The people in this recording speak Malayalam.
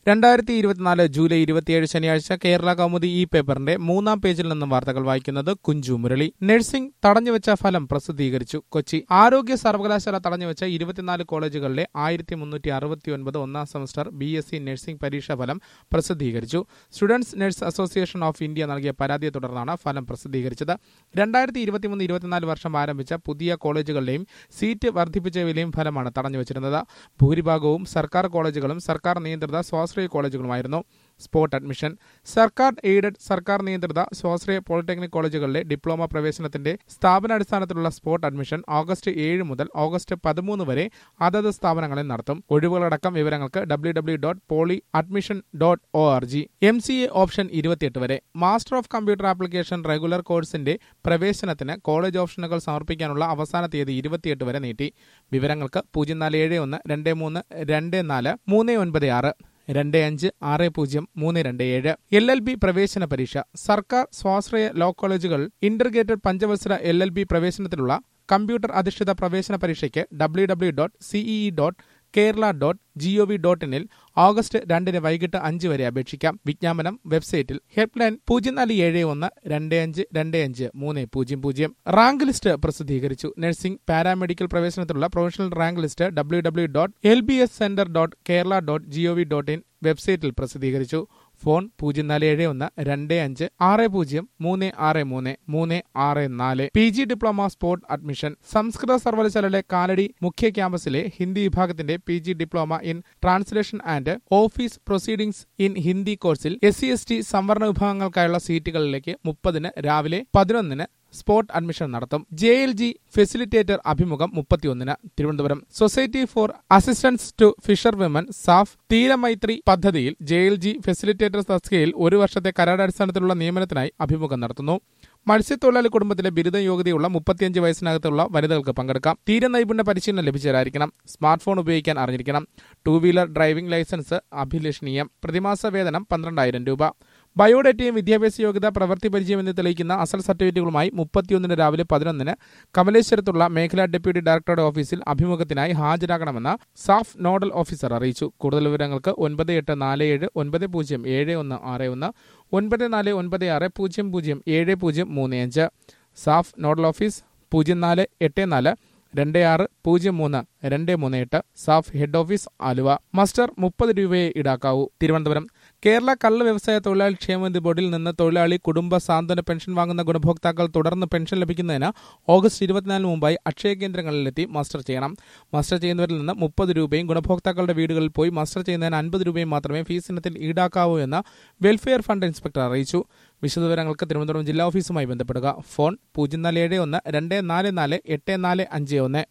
രണ്ടായിരത്തി ഇരുപത്തിനാല് ജൂലൈ ഇരുപത്തിയേഴ് ശനിയാഴ്ച കേരള കൗമുദി ഈ പേപ്പറിന്റെ മൂന്നാം പേജിൽ നിന്നും വാർത്തകൾ വായിക്കുന്നത് കുഞ്ചു മുരളി നഴ്സിംഗ് തടഞ്ഞുവെച്ച ഫലം പ്രസിദ്ധീകരിച്ചു കൊച്ചി ആരോഗ്യ സർവകലാശാല തടഞ്ഞുവെച്ച ഇരുപത്തിനാല് കോളേജുകളിലെ ആയിരത്തി മുന്നൂറ്റി അറുപത്തിയൊൻപത് ഒന്നാം semester B S C nursing പരീക്ഷാ ഫലം പ്രസിദ്ധീകരിച്ചു students nurse association of India നൽകിയ പരാതിയെ തുടർന്നാണ് ഫലം പ്രസിദ്ധീകരിച്ചത് രണ്ടായിരത്തി ഇരുപത്തിമൂന്ന് ഇരുപത്തിനാല് വർഷം ആരംഭിച്ച പുതിയ കോളേജുകളുടെയും സീറ്റ് വർദ്ധിപ്പിച്ചവയിലെയും ഫലമാണ് തടഞ്ഞുവച്ചിരുന്നത് ഭൂരിഭാഗവും സർക്കാർ കോളേജുകളും സർക്കാർ നിയന്ത്രിത സ്വാശ്രയ കോളേജുകളുമായിരുന്നു സ്പോട്ട് അഡ്മിഷൻ സർക്കാർ എയ്ഡഡ് സർക്കാർ നിയന്ത്രിത സ്വാശ്രയ പോളിടെക്നിക് കോളേജുകളിലെ ഡിപ്ലോമ പ്രവേശനത്തിന്റെ സ്ഥാപനാടിസ്ഥാനത്തിലുള്ള സ്പോട്ട് അഡ്മിഷൻ ഓഗസ്റ്റ് ഏഴ് മുതൽ ഓഗസ്റ്റ് പതിമൂന്ന് വരെ അതത് സ്ഥാപനങ്ങളിൽ നടത്തും ഒഴിവുകളടക്കം വിവരങ്ങൾക്ക് W W dot poly admission dot O R G M C A option ഇരുപത്തിയെട്ട് വരെ master of computer application regular കോഴ്സിന്റെ പ്രവേശനത്തിന് കോളേജ് ഓപ്ഷനുകൾ സമർപ്പിക്കാനുള്ള അവസാന തീയതി ഇരുപത്തിയെട്ട് വരെ നീട്ടി വിവരങ്ങൾക്ക് പൂജ്യം നാല് ഏഴ് ഒന്ന് രണ്ട് മൂന്ന് രണ്ട് നാല് മൂന്ന് ഒൻപത് ആറ് രണ്ട് അഞ്ച് ആറ് പൂജ്യം മൂന്ന് രണ്ട് ഏഴ് എൽ എൽ ബി പ്രവേശന പരീക്ഷ സർക്കാർ സ്വാശ്രയ ലോ കോളേജുകൾ ഇന്റർഗ്രേറ്റഡ് പഞ്ചവത്സര എൽ എൽ ബി പ്രവേശനത്തിലുള്ള കമ്പ്യൂട്ടർ അധിഷ്ഠിത പ്രവേശന പരീക്ഷയ്ക്ക് W W dot CEE dot Kerala dot GOV dot ഇനിൽ ഓഗസ്റ്റ് രണ്ടിന് വൈകിട്ട് അഞ്ച് വരെ അപേക്ഷിക്കാം വിജ്ഞാപനം വെബ്സൈറ്റിൽ ഹെൽപ്പ് ലൈൻ പൂജ്യം നാല് ഏഴ് ഒന്ന് രണ്ട് അഞ്ച് രണ്ട് അഞ്ച് മൂന്ന് പൂജ്യം പൂജ്യം റാങ്ക് ലിസ്റ്റ് പ്രസിദ്ധീകരിച്ചു നഴ്സിംഗ് പാരാമെഡിക്കൽ പ്രവേശനത്തിലുള്ള professional rank list W W dot L B S centre dot Kerala dot GOV dot in വെബ്സൈറ്റിൽ പ്രസിദ്ധീകരിച്ചു ഫോൺ പൂജ്യം നാല് ഏഴ് ഒന്ന് രണ്ട് അഞ്ച് ആറ് പൂജ്യം മൂന്ന് ആറ് മൂന്ന് മൂന്ന് ആറ് നാല് P G diploma spot admission സംസ്കൃത സർവകലാശാലയിലെ കാലടി മുഖ്യ ക്യാമ്പസിലെ ഹിന്ദി വിഭാഗത്തിന്റെ P G diploma in translation and office proceedings in Hindi കോഴ്സിൽ എസ് സി എസ് ടി സംവരണ വിഭാഗങ്ങൾക്കായുള്ള സീറ്റുകളിലേക്ക് മുപ്പതിന് രാവിലെ പതിനൊന്നിന് സ്പോട്ട് അഡ്മിഷൻ നടത്തും ജെ എൽ ജി ഫെസിലിറ്റേറ്റർ അഭിമുഖം മുപ്പത്തിയൊന്നിന് Thiruvananthapuram society for assistance to fisher women SAF Theeramaithri പദ്ധതിയിൽ ജെ എൽ ജി ഫെസിലിറ്റേറ്റർ തസ്കയിൽ ഒരു വർഷത്തെ കരാടടിസ്ഥാനത്തിലുള്ള നിയമനത്തിനായി അഭിമുഖം നടത്തുന്നു മത്സ്യത്തൊഴിലാളി കുടുംബത്തിലെ ബിരുദ യോഗ്യതയുള്ള മുപ്പത്തിയഞ്ച് വയസ്സിനകത്തുള്ള വനിതകൾക്ക് പങ്കെടുക്കാം തീരെ നൈപുണ്യ പരിശീലനം ലഭിച്ചവരായിരിക്കണം സ്മാർട്ട് ഫോൺ ഉപയോഗിക്കാൻ അറിഞ്ഞിരിക്കണം ടൂ വീലർ ഡ്രൈവിംഗ് ലൈസൻസ് അഭിലഷണീയം പ്രതിമാസ വേതനം പന്ത്രണ്ടായിരം രൂപ ബയോഡേറ്റയും വിദ്യാഭ്യാസ യോഗ്യത പ്രവൃത്തി പരിചയം എന്ന് തെളിയിക്കുന്ന അസൽ സർട്ടിഫിക്കറ്റുകളുമായി മുപ്പത്തിയൊന്നിന് രാവിലെ പതിനൊന്നിന് കമലേശ്വരത്തുള്ള മേഖലാ ഡെപ്യൂട്ടി ഡയറക്ടറുടെ ഓഫീസിൽ അഭിമുഖത്തിനായി ഹാജരാകണമെന്ന് സാഫ് നോഡൽ ഓഫീസർ അറിയിച്ചു കൂടുതൽ വിവരങ്ങൾക്ക് ഒൻപത് എട്ട് നാല് ഏഴ് ഒൻപത് പൂജ്യം ഏഴ് ഒന്ന് ആറ് ഒന്ന് ഒൻപത് നാല് ഒൻപത് ആറ് പൂജ്യം പൂജ്യം ഏഴ് പൂജ്യം മൂന്ന് അഞ്ച് സാഫ് നോഡൽ ഓഫീസ് പൂജ്യം നാല് എട്ട് നാല് രണ്ട് ആറ് പൂജ്യം മൂന്ന് രണ്ട് മൂന്ന് എട്ട് SAF head office Aluva muster മുപ്പത് രൂപയെ ഈടാക്കാവൂ തിരുവനന്തപുരം കേരള കള്ള് വ്യവസായ തൊഴിലാളി ക്ഷേമനിധി ബോർഡിൽ നിന്ന് തൊഴിലാളി കുടുംബ സാന്ത്വന പെൻഷൻ വാങ്ങുന്ന ഗുണഭോക്താക്കൾ തുടർന്ന് പെൻഷൻ ലഭിക്കുന്നതിന് ഓഗസ്റ്റ് ഇരുപത്തിനാലിന് മുമ്പായി അക്ഷയ കേന്ദ്രങ്ങളിലെത്തി മസ്റ്റർ ചെയ്യണം മസ്റ്റർ ചെയ്യുന്നവരിൽ നിന്ന് മുപ്പത് രൂപയും ഗുണഭോക്താക്കളുടെ വീടുകളിൽ പോയി മസ്റ്റർ ചെയ്യുന്നതിന് അൻപത് രൂപയും മാത്രമേ ഫീസ് ഇനത്തിൽ ഈടാക്കാവൂ എന്ന് വെൽഫെയർ ഫണ്ട് ഇൻസ്പെക്ടർ അറിയിച്ചു വിശദവിവരങ്ങൾക്ക് തിരുവനന്തപുരം ജില്ലാ ഓഫീസുമായി ബന്ധപ്പെടുക ഫോൺ പൂജ്യം നാല് ഏഴ് ഒന്ന് രണ്ട് നാല് നാല് എട്ട് നാല് അഞ്ച് ഒന്ന്